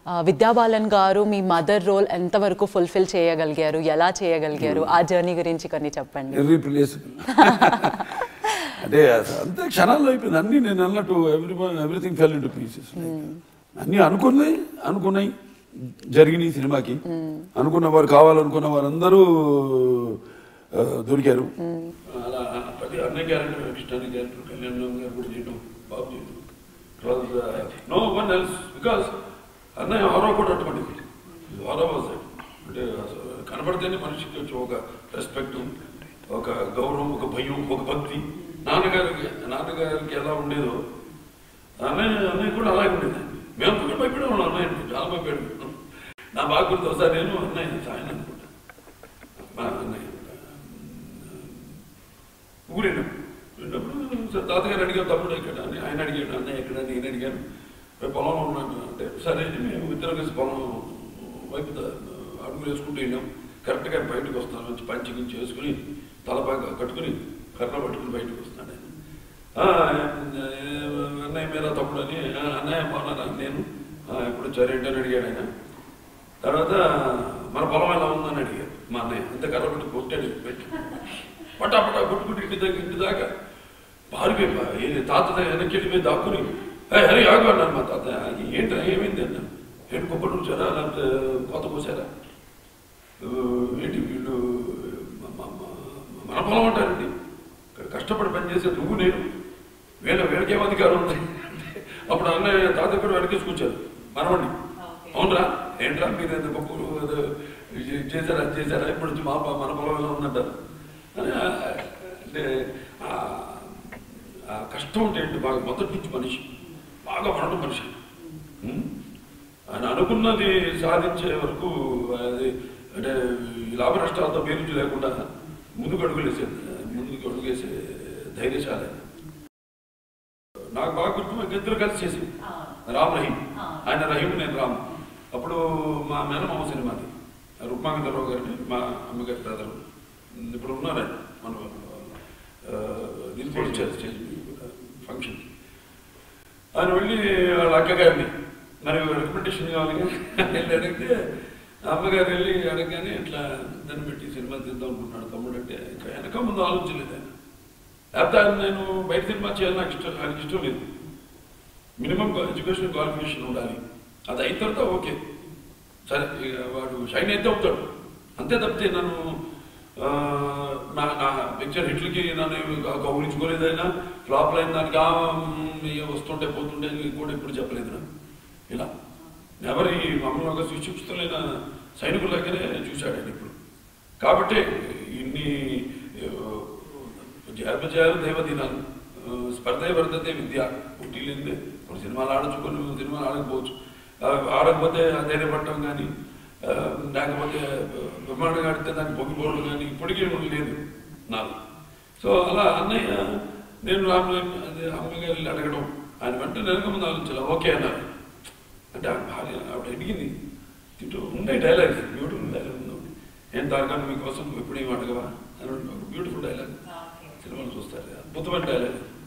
ఆ, విద్యాబాలన్ గారు మీ mother role ఎంతవరకు ఫుల్ఫిల్ చేయగలిగారు ఎలా చేయగలిగారు ఆ జర్నీ గురించి కొన్ని చెప్పండి ఇర్రీప్లేసబుల్ అంటే అసలు అంతే క్షణాల్లో అయిపోయింది అన్నీ నేను అన్నట్టు every everything fell into pieces అన్నీ అనుకున్నాయి అనుకున్నాయి జరిగినాయి సినిమాకి అనుకున్న వారు కావాలనుకున్న వారందరూ ఆ, దొరికారు అలా ప్రతి అన్నయ్య క్యారెక్టర్ కృష్ణ క్యారెక్టర్ కళ్యాణ్ గారు కూడా చేయడం బాబు చేయడం నో వన్ ఎల్స్ బికాస్ అన్నయ్య హారో కూడా అటువంటిది హారో వాజ్ అంటే అసలు కనబడితేనే మనిషికి వచ్చి ఒక రెస్పెక్ట్ ఒక గౌరవం ఒక భయం ఒక భక్తి నాన్నగారికి నాన్నగారికి ఎలా ఉండేదో అన్నయ్య అన్నయ్య కూడా అలాగే ఉండేది మేము కూడా భయపడేవాళ్ళం అన్నయ్య చాలా భయపడాడు నా బాగా గుర్తు ఒకసారి నేను అన్నయ్య సాయన అనుకుంటా మా అన్నయ్య ఊరేనా వెళ్ళినప్పుడు తాతగారు అడిగారు తమ్ముడు ఎక్కడ అని ఆయన అడిగాడు అన్నయ్య ఎక్కడ నేను అడిగాను "రేపు పొలంలో ఉన్నాను అంటే సరే అని మేము ఇద్దరం కలిసి పొలం వైపు ద- అడుగులు వేసుకుంటూ వెళ్ళాం కరెక్ట్గా బయటకు వస్తాను వచ్చి పంచి గించి వేసుకుని తలపాగా కట్టుకుని కర్ర పట్టుకుని బయటకు వస్తాను నేను "ఆ, అన్నయ్య మీద తమ్ముడు అని "ఆ, అన్నయ్య బాగున్నారా నేను "ఆ, ఎప్పుడు వచ్చారు ఏంటని అడిగాడు ఆయన తర్వాత మన పొలం ఎలా ఉందని అడిగారు మా అన్నయ్య అంత కర్ర పెట్టి కొట్టాడు పెట్టి పటా పటా కొట్టుకుంటూ ఇంటి దగ్గర ఇంటి దాకా పారిపోయి ఏది తాత దగ్గర వెనక్కి వెళ్ళిపోయి దాక్కుని "ఏయ్, హరి ఆగు అన్నాను మా తాత ఏంటి ఏమైంది అన్నాను ఏంటి కుప్పలు ఉంచారా లేకపోతే కోత పోసారా "ఊ, ఏంటి వీళ్ళు మ- మ- మ- మన పొలం అంటారండి ఇక్కడ కష్టపడి పనిచేసే నువ్వు నేను వీళ్ళ వీళ్ళకేం అధికారం ఉంది అప్పుడు అన్నయ్య తాత కూడా వెనకేసి కూర్చారు మనవండి అవునరా ఏంట్రా మీరు ఎంత గొప్ప ఏదో ఇది చేశారా అది చేశారా ఇప్పుడు వచ్చి మా ప- మన పొలం ఎలా ఉందంటారు అని ఆ, అంటే ఆ- ఆ కష్టం అంటే ఏంటి బాగా మొదటి నుంచి మనిషి బాగా పడడం మనిషి ఉం? ఆయన అనుకున్నది సాధించే వరకు అది అంటే ఈ లాభ నష్టాలతో పేరుంచి లేకుండా ముందుకు అడుగులు వేసే ముందుకు అడుగు వేసే ధైర్యశాలి ఆయన. నాకు బాగా గుర్తు మాకు ఇద్దరు కలిసి చేసి రామ్ రహీం ఆయన రహీం నేను రామ్ అప్పుడు మా మేనమామ సినిమాది రుక్మాంగరావు గారిని మా అమ్మగారి బ్రదర్ ఇప్పుడు ఉన్నారు ఆయన మన ఆ, దీనికి కూడా వచ్చారు స్టేజ్ ఫంక్షన్ ఆయన వెళ్ళి వాళ్ళ అక్కగారిని మరి రికమెండేషన్ కావాలి వెళ్ళి అడిగితే అమ్మగారు వెళ్ళి అడగగానే ఇట్లా దాన్ని పెట్టి సినిమా తీద్దాం అనుకుంటున్నాడు తమ్ముడు అంటే ఇంకా వెనక ముందు ఆలోచించలేదు ఆయన లేకపోతే ఆయన నేను బయట సినిమా చేయాలి నాకు ఇష్టం ఆయనకి ఇష్టం లేదు మినిమం ఎడ్యుకేషన్ క్వాలిఫికేషన్ ఉండాలి అది అయిన తర్వాత ఓకే సరే ఇక వాడు షైన్ అయితే అవుతాడు అంతే తప్పితే నన్ను ఆ, నా నా పిక్చర్ హిట్లకి నన్ను కౌగులించుకోలేదైనా ఫ్లాప్ అయిన దానికి ఆ, మ్, ఇక వస్తుంటే పోతుంటే అని కూడా ఇప్పుడు చెప్పలేదు నాకు ఇలా ఎవరి మమ్మల్ని ఒక సుశిక్షితులైన సైనికులకనే చూశాడు ఆయన ఇప్పుడు కాబట్టి ఇన్ని జయపజయాలు దేవదినాలు ఆ, స్పర్ధే వర్ధతే విద్య పోటీ లేనిదే కొన్ని సినిమాలు ఆడచ్చు కొన్ని సినిమాలు ఆడకపోవచ్చు ఆ, ఆడకపోతే ధైర్యపడటం కానీ ఆ, లేకపోతే బ్రహ్మాండంగా ఆడితే దాన్ని పొంగిపోవడం కానీ ఇప్పటికీ లేదు నాకు సో అలా అన్నయ్య నేను రామ అదే అమ్మగారు వెళ్ళి అడగడం ఆయన వెంటనే నెలక ముందు ఆలోచించాలి ఓకే అన్నారు అంటే ఆ భార్య ఆవిడ అడిగింది తింటూ ఉండే డైలాగ్స్ బ్యూటిఫుల్ డైలాగ్ ఉంది ఏం తారకాన్ని మీకోసం ఎప్పుడు ఏం అడగవా అని బ్యూటిఫుల్ డైలాగ్ సినిమాలు చూస్తారు అద్భుతమైన డైలాగ్